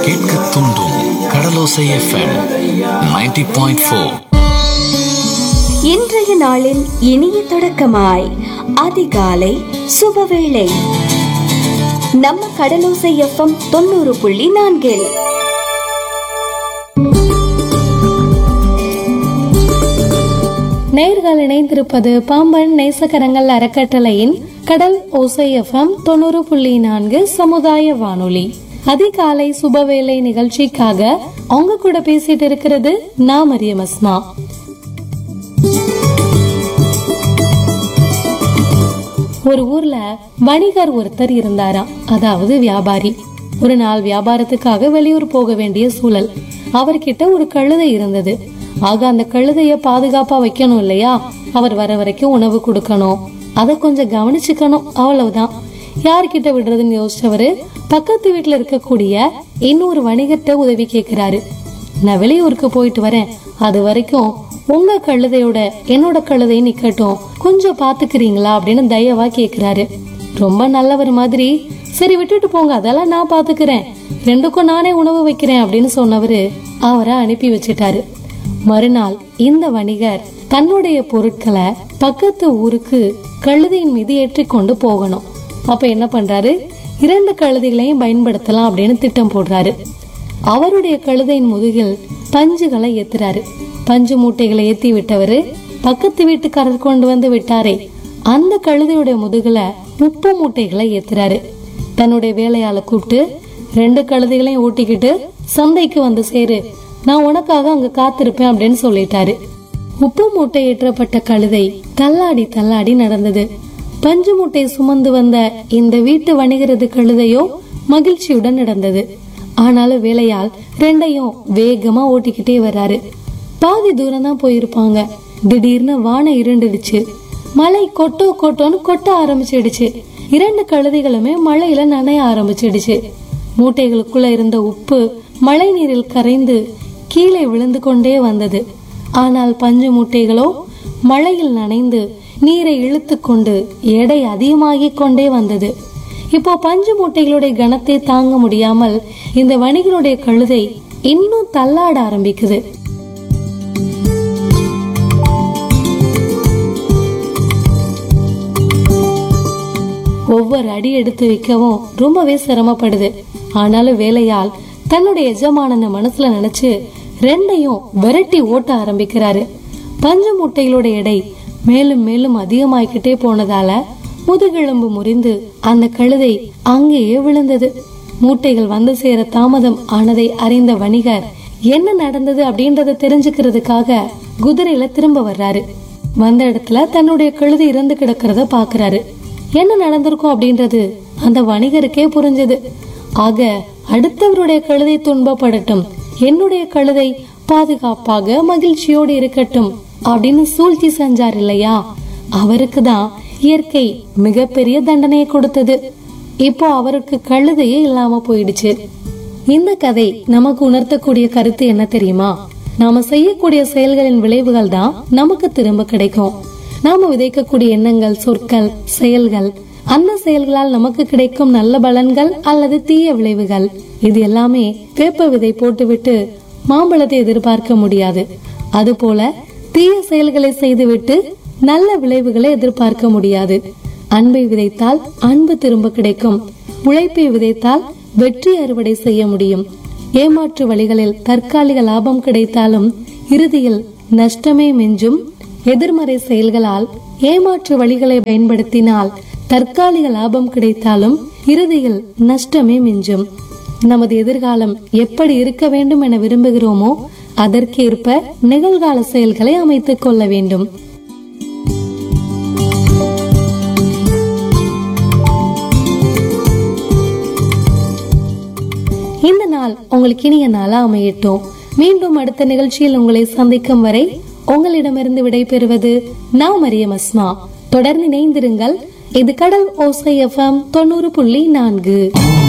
கேட்க தூண்டும் கடலோசை FM 90.4 point four இன்றைய நாளின் இனிய தொடக்கமாய் அதிகாலை சுபவேளை நம்ம கடலோசை எஃப்எம் தொண்ணூறு புள்ளி நான்கில் நேர்கள் இணைந்திருப்பது பாம்பன் நேசகரங்கள் அறக்கட்டளையின் கடல் ஓசை எஃப்எம் தொண்ணூறு புள்ளி நான்கு சமுதாய வானொலி அதிகாலை சுபவேளை நிகழ்ச்சிக்காக அவங்க கூட பேசிட்டு இருக்கிறது நான் மரியம் அஸ்மா ஒரு ஊர்ல வணிகர் ஒருத்தர் இருந்தாராம் அதாவது வியாபாரி ஒரு நாள் வியாபாரத்துக்காக வெளியூர் போக வேண்டிய சூழல் அவர்கிட்ட ஒரு கழுதை இருந்தது ஆக அந்த கழுதைய பாதுகாப்பா வைக்கணும் இல்லையா அவர் வர வரைக்கும் உணவு கொடுக்கணும் அத கொஞ்சம் கவனிச்சுக்கணும் அவ்வளவுதான் யார்கிட்ட விடுறதுன்னு யோசிச்சவரு பக்கத்து வீட்டுல இருக்கக்கூடிய இன்னொரு வணிகர்கிட்ட உதவி கேக்குறாரு நான் வெளியூருக்கு போயிட்டு வரேன் அது வரைக்கும் உங்க கழுதையோட என்னோட கழுதை நிக்கட்டும் கொஞ்சம் பாத்துக்கிறீங்களா அப்படின்னு தயவா கேக்குறாரு ரொம்ப நல்லவர் மாதிரி சரி விட்டுட்டு போங்க அதெல்லாம் நான் பாத்துக்கிறேன் ரெண்டுக்கும் நானே உணவு வைக்கிறேன் அப்படின்னு சொன்னவரு அவரை அனுப்பி வச்சிட்டாரு மறுநாள் இந்த வணிகர் தன்னுடைய பொருட்களை பக்கத்து ஊருக்கு கழுதையின் மீது ஏற்றி கொண்டு போகணும் அப்ப என்ன பண்றாரு இரண்டு கழுதைகளையும் பயன்படுத்தலாம் அப்படின்னு திட்டம் போடுறாரு அவருடைய கழுதையின் முதுகில் பஞ்சுகளை ஏத்துறாரு பஞ்சு மூட்டைகளை ஏத்தி விட்டவரு பக்கத்து வீட்டுக்காரர் கொண்டு வந்து விட்டாரே அந்த கழுதையுடைய முதுகுல உப்பு மூட்டைகளை ஏத்துறாரு தன்னுடைய வேலையால கூப்பிட்டு ரெண்டு கழுதைகளையும் ஊட்டிக்கிட்டு சந்தைக்கு வந்து சேரு நான் உனக்காக அங்க காத்திருப்பேன் அப்படின்னு சொல்லிட்டாரு உப்பு மூட்டை ஏற்றப்பட்ட கழுதை தள்ளாடி தள்ளாடி நடந்தது பஞ்சு மூட்டை சுமந்து வந்த இந்த வீட்டு வணிகரது கழுதையோ மகிழ்ச்சியுடன் நடந்தது ஆனாலும் வேலையால் ரெண்டையும் வேகமா ஓட்டிக்கிட்டே வர்றாரு பாதி தூரம் தான் போயிருப்பாங்க திடீர்னு வானம் இருண்டுடுச்சு மழை கொட்டோ கொட்டோன்னு கொட்ட ஆரம்பிச்சிடுச்சு இரண்டு கழுதைகளுமே மழையில நனைய ஆரம்பிச்சிடுச்சு மூட்டைகளுக்குள்ள இருந்த உப்பு மழை நீரில் கரைந்து கீழே விழுந்து கொண்டே வந்தது ஆனால் பஞ்சு மூட்டைகளோ மழையில் நனைந்து நீரை இழுத்து கொண்டு எடை அதிகமாகிக் கொண்டே வந்தது இப்போ பஞ்சு மூட்டைகளுடைய கனத்தை தாங்க முடியாமல் இந்த வணிகனுடைய கழுதை இன்னும் தள்ளாட ஆரம்பிக்குது ஒவ்வொரு அடி எடுத்து வைக்கவும் ரொம்பவே சிரமப்படுது ஆனாலும் வேலையால் தன்னுடைய எஜமானன மனசுல நினைச்சு ரெண்டையும் விரட்டி ஓட்ட ஆரம்பிக்கிறாரு பஞ்சு மூட்டைகளோட எடை மேலும் மேலும் அதிகமாயிக்கிட்டே போனதால முதுகெலும்பு முறிந்து அந்த கழுதை அங்கேயே விழுந்தது மூட்டைகள் வந்து சேர தாமதம் ஆனதை அறிந்த வணிகர் என்ன நடந்தது அப்படின்றத தெரிஞ்சுக்கிறதுக்காக குதிரையில திரும்ப வர்றாரு வந்த இடத்துல தன்னுடைய கழுதை இறந்து கிடக்கிறத பாக்குறாரு என்ன நடந்திருக்கும் அப்படின்றது அந்த வணிகருக்கே புரிஞ்சது ஆக அடுத்தவருடைய கழுதை துன்பப்படட்டும் என்னுடைய கழுதை பாதுகாப்பாக மகிழ்ச்சியோடு இருக்கட்டும் அப்படின்னு சூழ்ச்சி செஞ்சார் இல்லையா அவருக்கு தான் இயற்கை மிகப்பெரிய தண்டனையை கொடுத்தது இப்போ அவருக்கு கழுதையே இல்லாம போயிடுச்சு இந்த கதை நமக்கு உணர்த்தக்கூடிய கருத்து என்ன தெரியுமா நாம செய்யக்கூடிய செயல்களின் விளைவுகள் தான் நமக்கு திரும்ப கிடைக்கும் நாம விதைக்கக்கூடிய எண்ணங்கள் சொற்கள் செயல்கள் அந்த செயல்களால் நமக்கு கிடைக்கும் நல்ல பலன்கள் அல்லது தீய விளைவுகள் இது எல்லாமே வேப்ப விதை போட்டுவிட்டு மாம்பழத்தை எதிர்பார்க்க முடியாது அதுபோல தீய செயல்களை செய்துவிட்டு நல்ல விளைவுகளை எதிர்பார்க்க முடியாது அன்பை விதைத்தால் அன்பு திரும்ப கிடைக்கும் உழைப்பை விதைத்தால் வெற்றி அறுவடை செய்ய முடியும் ஏமாற்று வழிகளில் தற்காலிக லாபம் கிடைத்தாலும் இறுதியில் நஷ்டமே மிஞ்சும் எதிர்மறை செயல்களால் ஏமாற்று வழிகளை பயன்படுத்தினால் தற்காலிக லாபம் கிடைத்தாலும் இறுதியில் நஷ்டமே மிஞ்சும் நமது எதிர்காலம் எப்படி இருக்க வேண்டும் என விரும்புகிறோமோ அதற்கேற்ப நிகழ்கால செயல்களை அமைத்துக் கொள்ள வேண்டும் இந்த நாள் உங்களுக்கு இனிய நாளா அமையட்டும் மீண்டும் அடுத்த நிகழ்ச்சியில் உங்களை சந்திக்கும் வரை உங்களிடமிருந்து விடைபெறுவது நான் மரியம் அஸ்மா தொடர்ந்து இணைந்திருங்கள் இது கடல் ஓசை எஃப்எம் தொண்ணூறு புள்ளி நான்கு